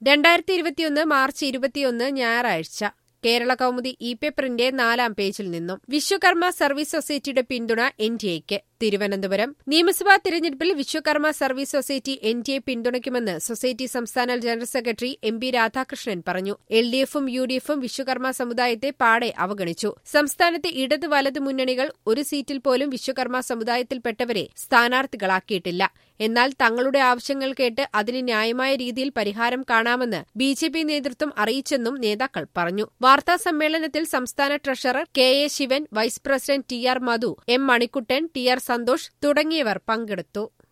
രണ്ടായിരത്തി ഇരുപത്തിയൊന്ന് മാർച്ച് ഇരുപത്തിയൊന്ന് ഞായറാഴ്ച കേരള കൗമുദി ഇ പേപ്പറിന്റെ നാലാം പേജിൽ നിന്നും വിശ്വകർമ്മ സർവീസ് സൊസൈറ്റിയുടെ പിന്തുണ എൻ ഡി എക്ക് തിരുവനന്തപുരം നിയമസഭാ തിരഞ്ഞെടുപ്പിൽ Vishwakarma service society N D A പിന്തുണയ്ക്കുമെന്ന് സൊസൈറ്റി സംസ്ഥാന general secretary M P Radhakrishnan പറഞ്ഞു എൽ ഡി എഫും യു ഡി എഫും വിശ്വകർമ്മ സമുദായത്തെ പാടെ അവഗണിച്ചു സംസ്ഥാനത്തെ ഇടത് വലത് മുന്നണികൾ ഒരു സീറ്റിൽ പോലും വിശ്വകർമ്മ സമുദായത്തിൽപ്പെട്ടവരെ സ്ഥാനാർത്ഥികളാക്കിയിട്ടില്ല എന്നാൽ തങ്ങളുടെ ആവശ്യങ്ങൾ കേട്ട് അതിന് ന്യായമായ രീതിയിൽ പരിഹാരം കാണാമെന്ന് ബി ജെ പി നേതൃത്വം അറിയിച്ചെന്നും നേതാക്കൾ പറഞ്ഞു വാർത്താ സമ്മേളനത്തിൽ സംസ്ഥാന treasurer K A Sivan vice president T R Madhu M Manikuttan T R Santhosh തുടങ്ങിയവർ പങ്കെടുത്തു